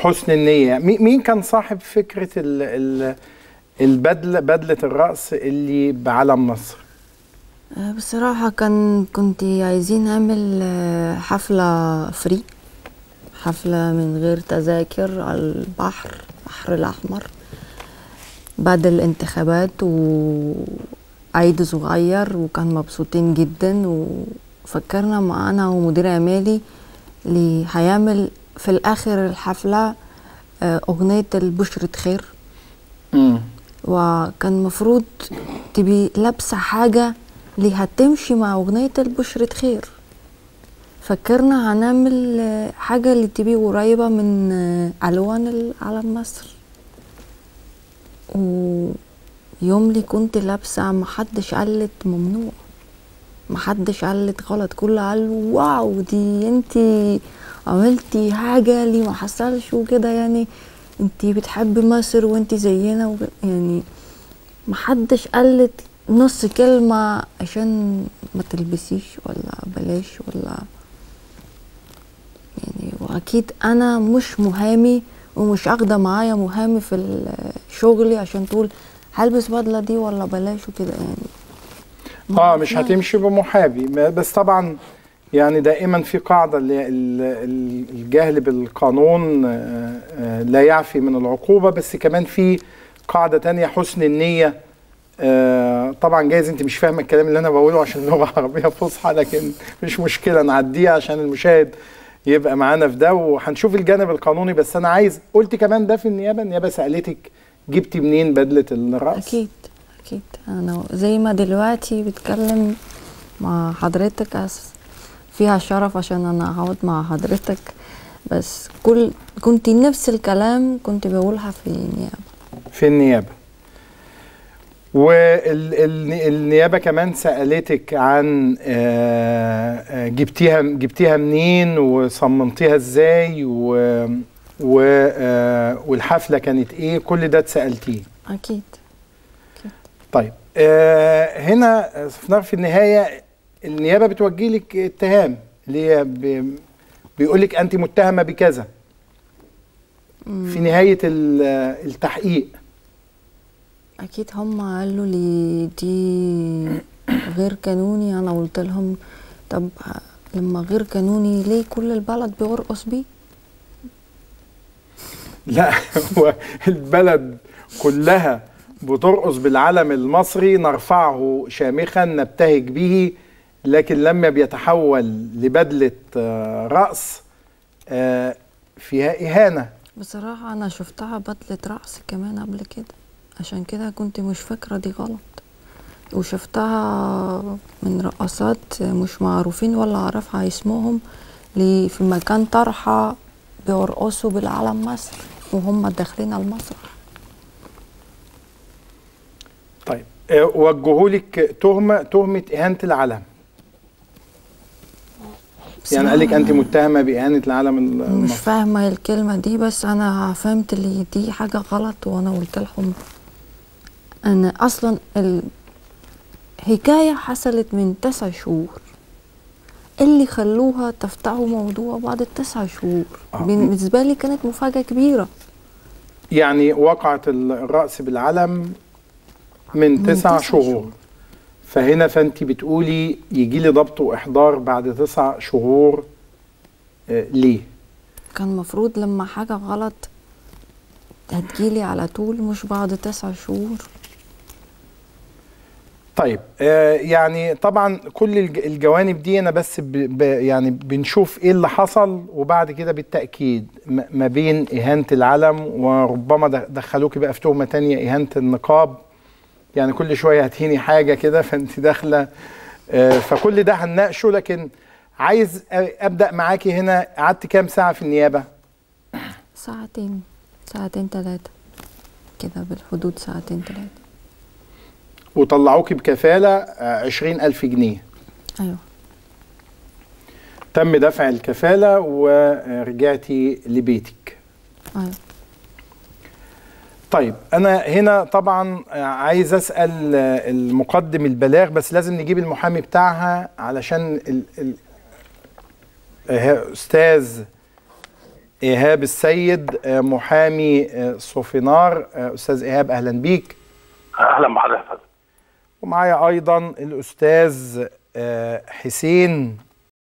حسن النيه مي- مين كان صاحب فكره ال ال البدله بدله الرأس اللي بعلم مصر آه، بصراحة كان كنت عايزين نعمل آه، حفلة فري حفلة من غير تذاكر على البحر البحر الأحمر بعد الانتخابات وعيد صغير وكان مبسوطين جدا وفكرنا مع أنا ومدير أعمالي اللي هيعمل في الآخر الحفلة آه، أغنية البشرة خير امم وكان مفروض تبي لابسة حاجة اللي هتمشي مع أغنية البشرة خير فكرنا هنعمل آه، حاجة اللي تبي قريبة من آه، ألوان علم مصر ويوم اللي كنت لابسة محدش قالت ممنوع محدش قالت غلط كله قال واو دي انتي عملتي حاجة اللي ما حصلش وكده يعني انتي بتحبي مصر وانتي زينا وكده يعني محدش قالت نص كلمة عشان ما تلبسيش ولا بلاش ولا يعني واكيد انا مش محامي ومش اخده معايا محامي في الشغل عشان تقول هلبس بدله دي ولا بلاش وكده يعني اه مش هتمشي بمحابي ما- بس طبعا يعني دائما في قاعده اللي ال- ال- الجهل بالقانون آه، آه، لا يعفي من العقوبه بس كمان في قاعده تانية حسن النيه آه، طبعا جايز انت مش فاهمه الكلام اللي انا بقوله عشان لغه عربيه فصحى لكن مش مشكله نعديها عشان المشاهد يبقى معانا في ده وهنشوف الجانب القانوني بس انا عايز قلت كمان ده في النيابه النيابه سالتك جبتي منين بدله الراس اكيد اكيد انا زي ما دلوقتي بتكلم مع حضرتك أس فيها شرف عشان انا هقعد مع حضرتك بس كل كنت نفس الكلام كنت بقولها في النيابه في النيابة والنيابة كمان سألتك عن آه، آه، جبتيها جبتيها منين وصممتيها ازاي و و آه، والحفلة كانت ايه كل ده اتسألتيه اكيد طيب آه، هنا صفنار في النهاية النيابة بتوجه لك اتهام اللي هي ب- بيقول لك انت متهمة بكذا في نهاية ال- التحقيق اكيد هم قالوا لي دي غير قانوني انا قلت لهم طب لما غير قانوني ليه كل البلد بيرقص بيه لا هو البلد كلها بترقص بالعلم المصري نرفعه شامخا نبتهج به لكن لما بيتحول لبدلة آه، رأس آه، فيها إهانة بصراحة أنا شفتها بدلة رأس كمان قبل كده عشان كده كنت مش فاكرة دي غلط وشفتها من رقصات مش معروفين ولا أعرفها اسمهم اللي في مكان طرحة بيرقصوا بالعلم مصر وهم داخلين على المسرح طيب آه، وجهوا لك تهمة تهمة إهانة العلم يعني قال لك أنت متهمة بإهانة العلم مش المصري فاهمة الكلمة دي بس أنا فهمت اللي دي حاجة غلط وأنا قلت لهم أنا أصلا الحكاية حصلت من تسع شهور اللي خلوها تفتحوا موضوع بعد التسع شهور آه. بالنسبة لي كانت مفاجأة كبيرة يعني وقعت الرأس بالعلم من من تسع تسع شهور شهور. فهنا فانت بتقولي يجي لي ضبط واحضار بعد تسع شهور آه ليه؟ كان مفروض لما حاجة غلط هتجيلي على طول مش بعد تسع شهور طيب آه يعني طبعا كل الج- الجوانب دي انا بس ب ب يعني بنشوف ايه اللي حصل وبعد كده بالتاكيد م- ما بين اهانه العلم وربما د- دخلوكي بقى في تهمه تانية اهانه النقاب يعني كل شويه هتهيني حاجه كده فانت داخله آه فكل ده هنناقشه لكن عايز أ- ابدا معاكي هنا قعدت كام ساعه في النيابه؟ ساعتين ساعتين ثلاثة كده بالحدود ساعتين ثلاثة وطلعوكي بكفاله آه، 20000 جنيه أيوه تم دفع الكفاله ورجعتي لبيتك أيوه طيب انا هنا طبعا عايز اسال المقدم البلاغ بس لازم نجيب المحامي بتاعها علشان ال ال ها- استاذ ايهاب السيد آه، محامي آه، صوفينار آه، استاذ ايهاب اهلا بيك اهلا بحضرتك ومعايا ايضا الاستاذ آه، حسين